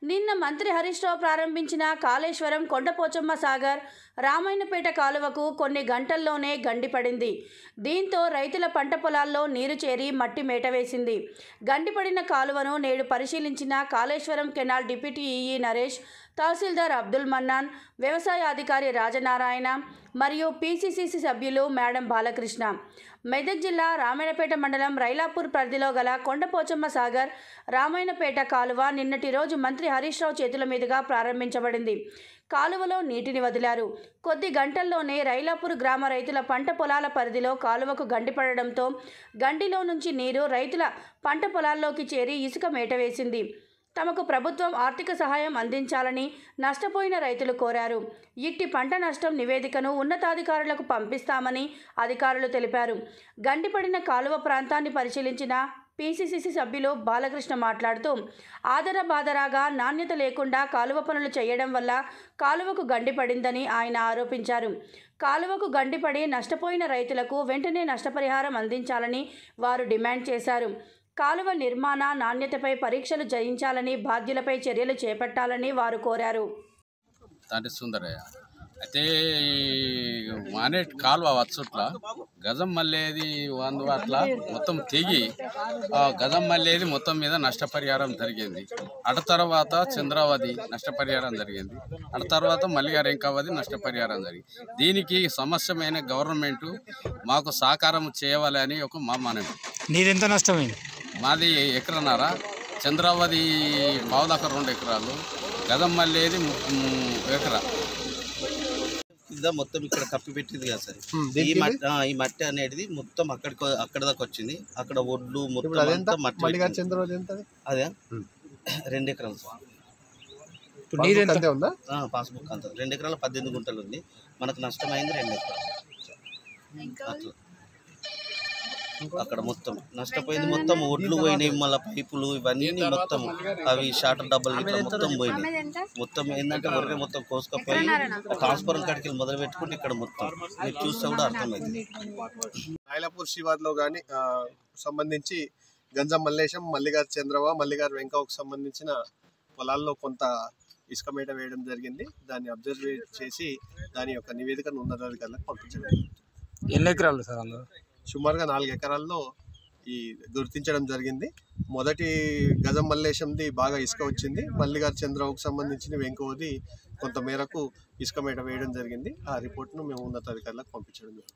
నిన్న మంత్రి హరీష్ రావు ప్రారంభించిన కాళేశ్వరం కొండపోచమ్మ సాగర్ రామాయణపేట కాలువకు కొన్ని గంటల్లోనే గండిపడింది దీంతో రైతుల పంట పొలాల్లో నీరు చేరి మట్టి మేట వేసింది గండిపడిన కాలువను నేడు పరిశీలించిన Kaleshwaram canal deputy EE Naresh తహసీల్దార్ అబ్దుల్ మన్నాన్ వ్యవసాయ అధికారి రాజనారాయణ మరియు పీసీసీసీ సభ్యులు మేడం బాలకృష్ణ మెదక్ జిల్లా రామాయణపేట మండలం రైలాపూర్ పరిధిలో గల కొండపోచమ్మ సాగర్ రామాయణపేట కాలువ నిన్నటి రోజు మంత్రి హరీష్ రావు చేతుల మీదుగా ప్రారంభించబడింది కాలువలో నీటిని వదిలారు కొద్ది గంటల్లోనే రైలాపూర్ గ్రామ రైతుల పంట పొలాల పరిధిలో కాలువకు గండిపడడంతో గండిలో నుంచి నీరు రైతుల పంట పొలాల్లోకి చేరి ఇసుక మేట వేసింది తమకు ప్రభుత్వం ఆర్థిక సహాయం అందించాలని నష్టపోయిన రైతులు కోరారు ఇట్టి పంట నష్టం నివేదికను ఉన్నతాధికారులకు పంపిస్తామని అధికారులు తెలిపారు గండిపడిన కాలువ ప్రాంతాన్ని పరిశీలించిన పీసీసీసీ సభ్యులు బాలకృష్ణ మాట్లాడుతూ ఆదర బాదరాగా నాణ్యత లేకుండా కాలువ పనులు చేయడం వల్ల కాలువకు గండిపడిందని ఆయన ఆరోపించారు కాలువకు గండిపడి నష్టపోయిన రైతులకు వెంటనే నష్టపరిహారం అందించాలని వారు డిమాండ్ చేశారు కాలువ నిర్మాణ నాణ్యతపై పరీక్షలు జయించాలని బాధ్యులపై చర్యలు చేపట్టాలని వారు కోరారు తండ్రి సుందరయ్య అయితే ఈ మానేట్ కాలువ వచ్చుట్ల గజం మల్లేది వందు అట్లా మొత్తం తెగి ఆ గజం మల్లేది మొత్తం మీద నష్టపరిహారం జరిగింది అటు తర్వాత చంద్రావతి నష్టపరిహారం జరిగింది అటు తర్వాత మల్లిగా రెంకావది నష్టపరిహారం జరిగింది దీనికి సమస్యమైన గవర్నమెంట్ మాకు సహకారం చేయాలని ఒక మా మనవి నీదెంత నష్టమైంది మాది ఎకరన్నర చంద్రావతి పావుదాక రెండు ఎకరాలు గదం మల్లేది ము- ము- ఎకరా కింద మొత్తం ఇక్కడ కప్పి పెట్టింది కదా సార్ ఈ మట్టి ఆ, ఈ మట్టి అనేది మొత్తం అక్కడికి అక్కడ దాకా వచ్చింది అక్కడ ఒడ్లు మొత్తం అంతా మట్టి పెట్టింది. చంద్రబాబు ఎంత అదే రెండు ఎకరాలు సార్ ఇప్పుడు నీదెంత అంతే ఉందా ఆ, పాస్బుక్ అంత రెండు ఎకరాల పద్దెనిమిది గుంటలు ఉంది మనకు నష్టమైంది రెండు ఎకరాలు అట్లా అక్కడ మొత్తం నష్టపోయింది మొత్తం ఒడ్లు పోయినాయి మళ్ళీ పైపులు ఇవన్నీ మొత్తం అవి షార్టర్ డబ్బులు ఇట్లా మొత్తం పోయినాయి మొత్తం ఏంటంటే ఒర్రె మొత్తం కోసుకపోయి ట్రాన్స్ఫర్ కాడికి వెళ్ళి మొదలు పెట్టుకుంటే ఇక్కడ మొత్తం మీరు చూస్తే కూడా అర్థమైంది నాయలాపూర్ శివార్లో కానీ సంబంధించి గంజం మల్లేశం మల్లిగారు చంద్రవ మల్లిగారు వెంకవకు సంబంధించిన పొలాల్లో కొంత ఇసుక మేట వేయడం జరిగింది దాన్ని అబ్జర్వ్ చేసి దాని యొక్క నివేదికను ఉన్నతాధికారులకు పంపించడం జరిగింది. ఎన్ని ఎకరాలు సార్ అందరూ సుమారుగా నాలుగు ఎకరాల్లో ఈ గుర్తించడం జరిగింది మొదటి గజం మల్లేశంది బాగా ఇసుక వచ్చింది మల్లిగారు చంద్రబాబుకు సంబంధించిన వెంకవది కొంత మేరకు ఇసుక మేట వేయడం జరిగింది ఆ రిపోర్ట్ను మేము ఉన్నతాధికారులకు పంపించడం జరిగింది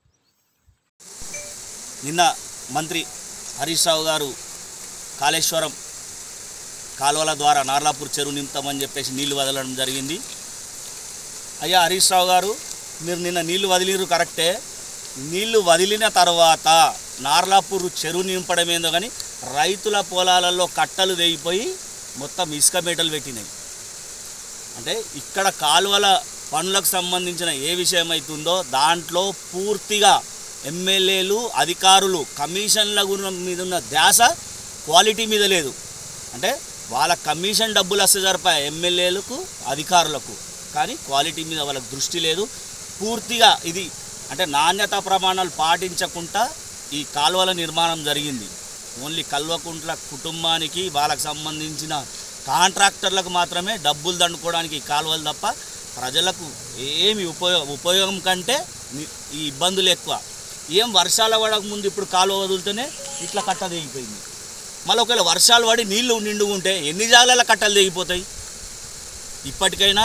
నిన్న మంత్రి హరీష్ రావు గారు కాళేశ్వరం కాలువల ద్వారా నార్లాపూర్ చెరువు నింపుతామని చెప్పేసి నీళ్లు వదలడం జరిగింది అయ్యా హరీష్ రావు గారు మీరు నిన్న నీళ్లు వదిలిరు కరెక్టే నీళ్లు వదిలిన తర్వాత నార్లాపూర్ చెరువు నింపడం ఏందో కానీ రైతుల పొలాలలో కట్టలు వేయిపోయి మొత్తం ఇసుక మేటలు పెట్టినాయి అంటే ఇక్కడ కాలువల పనులకు సంబంధించిన ఏ విషయం అవుతుందో దాంట్లో పూర్తిగా ఎమ్మెల్యేలు అధికారులు కమిషన్ల గుణ- మీద ఉన్న ధ్యాస క్వాలిటీ మీద లేదు అంటే వాళ్ళ కమిషన్ డబ్బులు వస్తే సరిపా ఎమ్మెల్యేలకు అధికారులకు కానీ క్వాలిటీ మీద వాళ్ళకి దృష్టి లేదు పూర్తిగా ఇది అంటే నాణ్యతా ప్రమాణాలు పాటించకుండా ఈ కాలువల నిర్మాణం జరిగింది ఓన్లీ కల్వకుంట్ల కుటుంబానికి వాళ్ళకి సంబంధించిన కాంట్రాక్టర్లకు మాత్రమే డబ్బులు దండుకోవడానికి ఈ కాలువలు తప్ప ప్రజలకు ఏమి ఉపయోగం ఉపయోగం కంటే ని- ఈ ఇబ్బందులు ఎక్కువ ఏం వర్షాలు పడక ముందు ఇప్పుడు కాలువ వదులుతూనే ఇట్లా కట్ట తెగిపోయింది మళ్ళీ ఒకవేళ వర్షాలు పడి నీళ్లు నిండు ఉంటే ఎన్ని జాగాల కట్టలు తెగిపోతాయి ఇప్పటికైనా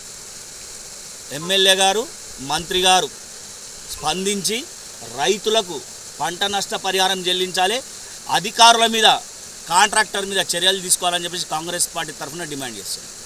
ఎమ్మెల్యే గారు మంత్రి గారు స్పందించి రైతులకు పంట నష్ట పరిహారం చెల్లించాలి అధికారుల మీద కాంట్రాక్టర్ మీద చర్యలు తీసుకోవాలని చెప్పేసి కాంగ్రెస్ పార్టీ తరఫున డిమాండ్ చేస్తారు